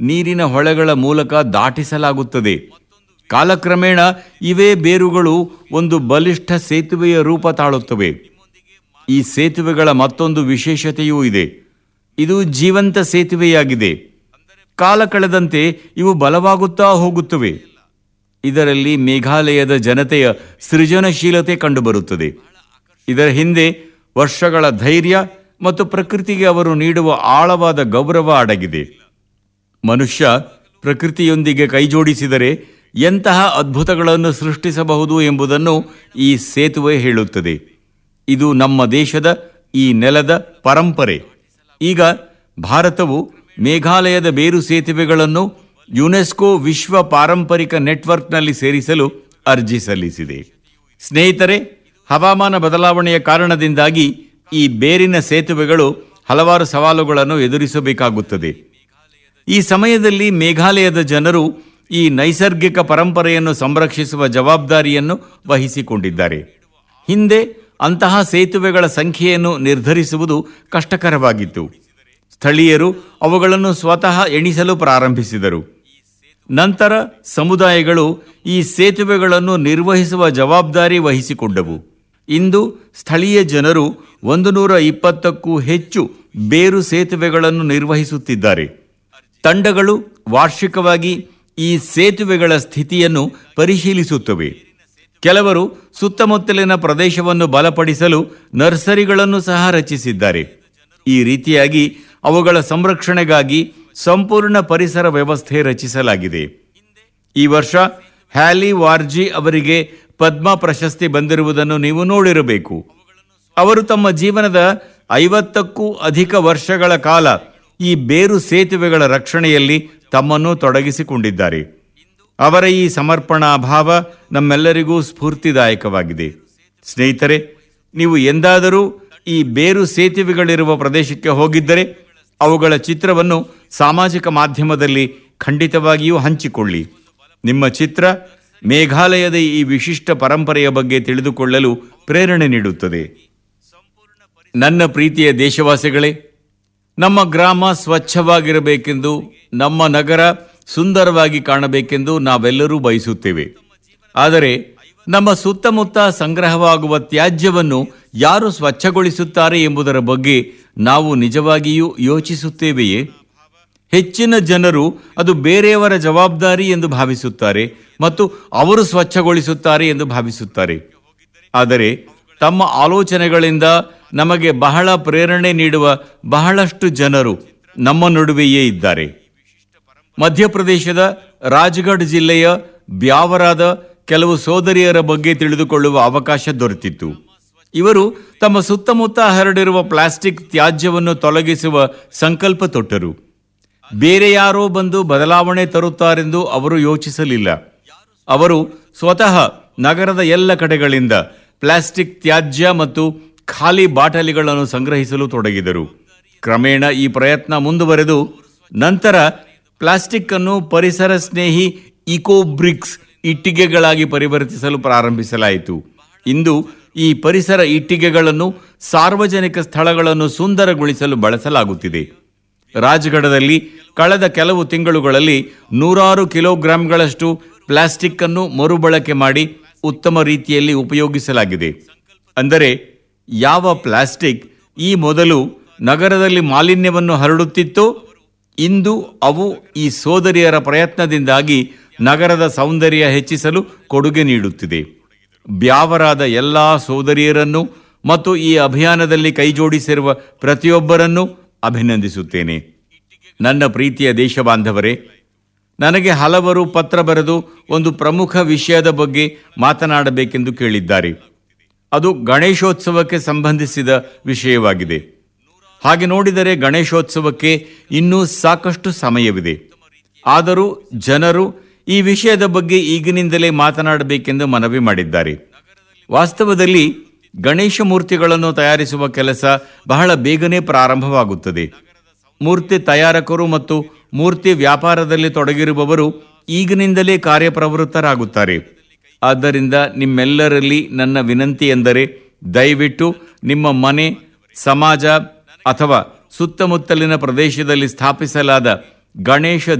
ನೀರಿನ ಹೊಳೆಗಳ ಮೂಲಕ ದಾಟಿಸಲಾಗುತ್ತದೆ ಕಾಲಕ್ರಮೇಣ ಇವೇ ಬೇರುಗಳು ಒಂದು ಬಲಿಷ್ಠ ಸೇತುವೆಯ ರೂಪ ತಾಳುತ್ತವೆ ಈ ಸೇತುವೆಗಳ ಮತ್ತೊಂದು ವಿಶೇಷತೆಯೂ ಇದೆ ಇದು ಜೀವಂತ ಸೇತುವೆಯಾಗಿದೆ ಕಾಲ ಕಳೆದಂತೆ ಇವು ಬಲವಾಗುತ್ತಾ ಹೋಗುತ್ತವೆ ಇದರಲ್ಲಿ ಮೇಘಾಲಯದ ಜನತೆಯ ಸೃಜನಶೀಲತೆ ಕಂಡುಬರುತ್ತದೆ ಇದರ ಹಿಂದೆ ವರ್ಷಗಳ ಧೈರ್ಯ ಮತ್ತು ಪ್ರಕೃತಿಗೆ ಅವರು ನೀಡುವ ಆಳವಾದ ಗೌರವ ಅಡಗಿದೆ ಮನುಷ್ಯ ಪ್ರಕೃತಿಯೊಂದಿಗೆ ಕೈಜೋಡಿಸಿದರೆ ಎಂತಹ ಅದ್ಭುತಗಳನ್ನು ಸೃಷ್ಟಿಸಬಹುದು ಎಂಬುದನ್ನು ಈ ಸೇತುವೆ ಹೇಳುತ್ತದೆ ಇದು ನಮ್ಮ ದೇಶದ ಈ ನೆಲದ ಪರಂಪರೆ ಈಗ ಭಾರತವು ಮೇಘಾಲಯದ ಬೇರು ಸೇತುವೆಗಳನ್ನು ಯುನೆಸ್ಕೋ ವಿಶ್ವ ಪಾರಂಪರಿಕ ನೆಟ್ವರ್ಕ್ನಲ್ಲಿ ಸೇರಿಸಲು ಅರ್ಜಿ ಸಲ್ಲಿಸಿದೆ ಸ್ನೇಹಿತರೆ ಹವಾಮಾನ ಬದಲಾವಣೆಯ ಕಾರಣದಿಂದಾಗಿ ಈ ಬೇರಿನ ಸೇತುವೆಗಳು ಹಲವಾರು ಸವಾಲುಗಳನ್ನು ಎದುರಿಸಬೇಕಾಗುತ್ತದೆ ಈ ಸಮಯದಲ್ಲಿ ಮೇಘಾಲಯದ ಜನರು ಈ ನೈಸರ್ಗಿಕ ಪರಂಪರೆಯನ್ನು ಸಂರಕ್ಷಿಸುವ ಜವಾಬ್ದಾರಿಯನ್ನು ವಹಿಸಿಕೊಂಡಿದ್ದಾರೆ ಹಿಂದೆ ಅಂತಹ ಸೇತುವೆಗಳ ಸಂಖ್ಯೆಯನ್ನು ನಿರ್ಧರಿಸುವುದು ಕಷ್ಟಕರವಾಗಿತ್ತು ಸ್ಥಳೀಯರು ಅವುಗಳನ್ನು ಸ್ವತಃ ಎಣಿಸಲು ಪ್ರಾರಂಭಿಸಿದರು ನಂತರ ಸಮುದಾಯಗಳು ಈ ಸೇತುವೆಗಳನ್ನು ನಿರ್ವಹಿಸುವ ಜವಾಬ್ದಾರಿ ವಹಿಸಿಕೊಂಡವು ಇಂದು ಸ್ಥಳೀಯ ಜನರು ಒಂದು ನೂರ ಇಪ್ಪತ್ತಕ್ಕೂ ಹೆಚ್ಚು ಬೇರು ಸೇತುವೆಗಳನ್ನು ನಿರ್ವಹಿಸುತ್ತಿದ್ದಾರೆ ತಂಡಗಳು ವಾರ್ಷಿಕವಾಗಿ ಈ ಸೇತುವೆಗಳ ಸ್ಥಿತಿಯನ್ನು ಪರಿಶೀಲಿಸುತ್ತವೆ ಕೆಲವರು ಸುತ್ತಮುತ್ತಲಿನ ಪ್ರದೇಶವನ್ನು ಬಲಪಡಿಸಲು ನರ್ಸರಿಗಳನ್ನು ಸಹ ರಚಿಸಿದ್ದಾರೆ ಈ ರೀತಿಯಾಗಿ ಅವುಗಳ ಸಂರಕ್ಷಣೆಗಾಗಿ ಸಂಪೂರ್ಣ ಪರಿಸರ ವ್ಯವಸ್ಥೆ ರಚಿಸಲಾಗಿದೆ ಈ ವರ್ಷ ಹ್ಯಾಲಿ ವಾರ್ಜಿ ಅವರಿಗೆ ಪದ್ಮ ಪ್ರಶಸ್ತಿ ಬಂದಿರುವುದನ್ನು ನೀವು ನೋಡಿರಬೇಕು ಅವರು ತಮ್ಮ ಜೀವನದ ಐವತ್ತಕ್ಕೂ ಅಧಿಕ ವರ್ಷಗಳ ಕಾಲ ಈ ಬೇರು ಸೇತುವೆಗಳ ರಕ್ಷಣೆಯಲ್ಲಿ ತಮ್ಮನ್ನು ತೊಡಗಿಸಿಕೊಂಡಿದ್ದಾರೆ ಅವರ ಈ ಸಮರ್ಪಣಾ ಭಾವ ನಮ್ಮೆಲ್ಲರಿಗೂ ಸ್ಫೂರ್ತಿದಾಯಕವಾಗಿದೆ ಸ್ನೇಹಿತರೆ ನೀವು ಎಂದಾದರೂ ಈ ಬೇರು ಸೇತುವೆಗಳಿರುವ ಪ್ರದೇಶಕ್ಕೆ ಹೋಗಿದ್ದರೆ ಅವುಗಳ ಚಿತ್ರವನ್ನು ಸಾಮಾಜಿಕ ಮಾಧ್ಯಮದಲ್ಲಿ ಖಂಡಿತವಾಗಿಯೂ ಹಂಚಿಕೊಳ್ಳಿ ನಿಮ್ಮ ಚಿತ್ರ ಮೇಘಾಲಯದ ಈ ವಿಶಿಷ್ಟ ಪರಂಪರೆಯ ಬಗ್ಗೆ ತಿಳಿದುಕೊಳ್ಳಲು ಪ್ರೇರಣೆ ನೀಡುತ್ತದೆ ನನ್ನ ಪ್ರೀತಿಯ ದೇಶವಾಸಿಗಳೇ ನಮ್ಮ ಗ್ರಾಮ ಸ್ವಚ್ಛವಾಗಿರಬೇಕೆಂದು ನಮ್ಮ ನಗರ ಸುಂದರವಾಗಿ ಕಾಣಬೇಕೆಂದು ನಾವೆಲ್ಲರೂ ಬಯಸುತ್ತೇವೆ ಆದರೆ ನಮ್ಮ ಸುತ್ತಮುತ್ತ ಸಂಗ್ರಹವಾಗುವ ತ್ಯಾಜ್ಯವನ್ನು ಯಾರು ಸ್ವಚ್ಛಗೊಳಿಸುತ್ತಾರೆ ಎಂಬುದರ ಬಗ್ಗೆ ನಾವು ನಿಜವಾಗಿಯೂ ಯೋಚಿಸುತ್ತೇವೆಯೇ ಹೆಚ್ಚಿನ ಜನರು ಅದು ಬೇರೆಯವರ ಜವಾಬ್ದಾರಿ ಎಂದು ಭಾವಿಸುತ್ತಾರೆ ಮತ್ತು ಅವರು ಸ್ವಚ್ಛಗೊಳಿಸುತ್ತಾರೆ ಎಂದು ಭಾವಿಸುತ್ತಾರೆ ಆದರೆ ತಮ್ಮ ಆಲೋಚನೆಗಳಿಂದ ನಮಗೆ ಬಹಳ ಪ್ರೇರಣೆ ನೀಡುವ ಬಹಳಷ್ಟು ಜನರು ನಮ್ಮ ನಡುವೆಯೇ ಇದ್ದಾರೆ ಮಧ್ಯಪ್ರದೇಶದ ರಾಜ್ಗಢ್ ಜಿಲ್ಲೆಯ ಬ್ಯಾವರಾದ ಕೆಲವು ಸೋದರಿಯರ ಬಗ್ಗೆ ತಿಳಿದುಕೊಳ್ಳುವ ಅವಕಾಶ ದೊರೆತಿತ್ತು ಇವರು ತಮ್ಮ ಸುತ್ತಮುತ್ತ ಹರಡಿರುವ ಪ್ಲಾಸ್ಟಿಕ್ ತ್ಯಾಜ್ಯವನ್ನು ತೊಲಗಿಸುವ ಸಂಕಲ್ಪ ತೊಟ್ಟರು ಬೇರೆ ಯಾರೋ ಬಂದು ಬದಲಾವಣೆ ತರುತ್ತಾರೆಂದು ಅವರು ಯೋಚಿಸಲಿಲ್ಲ ಅವರು ಸ್ವತಃ ನಗರದ ಎಲ್ಲ ಕಡೆಗಳಿಂದ ಪ್ಲಾಸ್ಟಿಕ್ ತ್ಯಾಜ್ಯ ಮತ್ತು ಖಾಲಿ ಬಾಟಲಿಗಳನ್ನು ಸಂಗ್ರಹಿಸಲು ತೊಡಗಿದರು ಕ್ರಮೇಣ ಈ ಪ್ರಯತ್ನ ಮುಂದುವರೆದು ನಂತರ ಪ್ಲಾಸ್ಟಿಕ್ ಅನ್ನು ಪರಿಸರ ಸ್ನೇಹಿ ಇಕೋಬ್ರಿಕ್ಸ್ ಇಟ್ಟಿಗೆಗಳಾಗಿ ಪರಿವರ್ತಿಸಲು ಪ್ರಾರಂಭಿಸಲಾಯಿತು ಇಂದು ಈ ಪರಿಸರ ಇಟ್ಟಿಗೆಗಳನ್ನು ಸಾರ್ವಜನಿಕ ಸ್ಥಳಗಳನ್ನು ಸುಂದರಗೊಳಿಸಲು ಬಳಸಲಾಗುತ್ತಿದೆ ರಾಜ್ಗಢದಲ್ಲಿ ಕಳೆದ ಕೆಲವು ತಿಂಗಳುಗಳಲ್ಲಿ ನೂರಾರು ಕಿಲೋಗ್ರಾಂಗಳಷ್ಟು ಪ್ಲಾಸ್ಟಿಕ್ ಅನ್ನು ಮರುಬಳಕೆ ಮಾಡಿ ಉತ್ತಮ ರೀತಿಯಲ್ಲಿ ಉಪಯೋಗಿಸಲಾಗಿದೆ ಅಂದರೆ ಯಾವ ಪ್ಲಾಸ್ಟಿಕ್ ಈ ಮೊದಲು ನಗರದಲ್ಲಿ ಮಾಲಿನ್ಯವನ್ನು ಹರಡುತ್ತಿತ್ತೋ ಇಂದು ಅವು ಈ ಸೋದರಿಯರ ಪ್ರಯತ್ನದಿಂದಾಗಿ ನಗರದ ಸೌಂದರ್ಯ ಹೆಚ್ಚಿಸಲು ಕೊಡುಗೆ ನೀಡುತ್ತಿದೆ ಬ್ಯಾವರಾದ ಎಲ್ಲಾ ಸೋದರಿಯರನ್ನು ಮತ್ತು ಈ ಅಭಿಯಾನದಲ್ಲಿ ಕೈಜೋಡಿಸಿರುವ ಪ್ರತಿಯೊಬ್ಬರನ್ನು ಅಭಿನಂದಿಸುತ್ತೇನೆ ನನ್ನ ಪ್ರೀತಿಯ ದೇಶಬಾಂಧವರೇ ನನಗೆ ಹಲವರು ಪತ್ರ ಬರೆದು ಒಂದು ಪ್ರಮುಖ ವಿಷಯದ ಬಗ್ಗೆ ಮಾತನಾಡಬೇಕೆಂದು ಕೇಳಿದ್ದಾರೆ ಅದು ಗಣೇಶೋತ್ಸವಕ್ಕೆ ಸಂಬಂಧಿಸಿದ ವಿಷಯವಾಗಿದೆ ಹಾಗೆ ನೋಡಿದರೆ ಗಣೇಶೋತ್ಸವಕ್ಕೆ ಇನ್ನೂ ಸಾಕಷ್ಟು ಸಮಯವಿದೆ ಆದರೂ ಜನರು ಈ ವಿಷಯದ ಬಗ್ಗೆ ಈಗಿನಿಂದಲೇ ಮಾತನಾಡಬೇಕೆಂದು ಮನವಿ ಮಾಡಿದ್ದಾರೆ ವಾಸ್ತವದಲ್ಲಿ ಗಣೇಶ ಮೂರ್ತಿಗಳನ್ನು ತಯಾರಿಸುವ ಕೆಲಸ ಬಹಳ ಬೇಗನೆ ಪ್ರಾರಂಭವಾಗುತ್ತದೆ ಮೂರ್ತಿ ತಯಾರಕರು ಮತ್ತು ಮೂರ್ತಿ ವ್ಯಾಪಾರದಲ್ಲಿ ತೊಡಗಿರುವವರು ಈಗಿನಿಂದಲೇ ಕಾರ್ಯಪ್ರವೃತ್ತರಾಗುತ್ತಾರೆ ಆದ್ದರಿಂದ ನಿಮ್ಮೆಲ್ಲರಲ್ಲಿ ನನ್ನ ವಿನಂತಿ ಎಂದರೆ ದಯವಿಟ್ಟು ನಿಮ್ಮ ಮನೆ ಸಮಾಜ ಅಥವಾ ಸುತ್ತಮುತ್ತಲಿನ ಪ್ರದೇಶದಲ್ಲಿ ಸ್ಥಾಪಿಸಲಾದ ಗಣೇಶ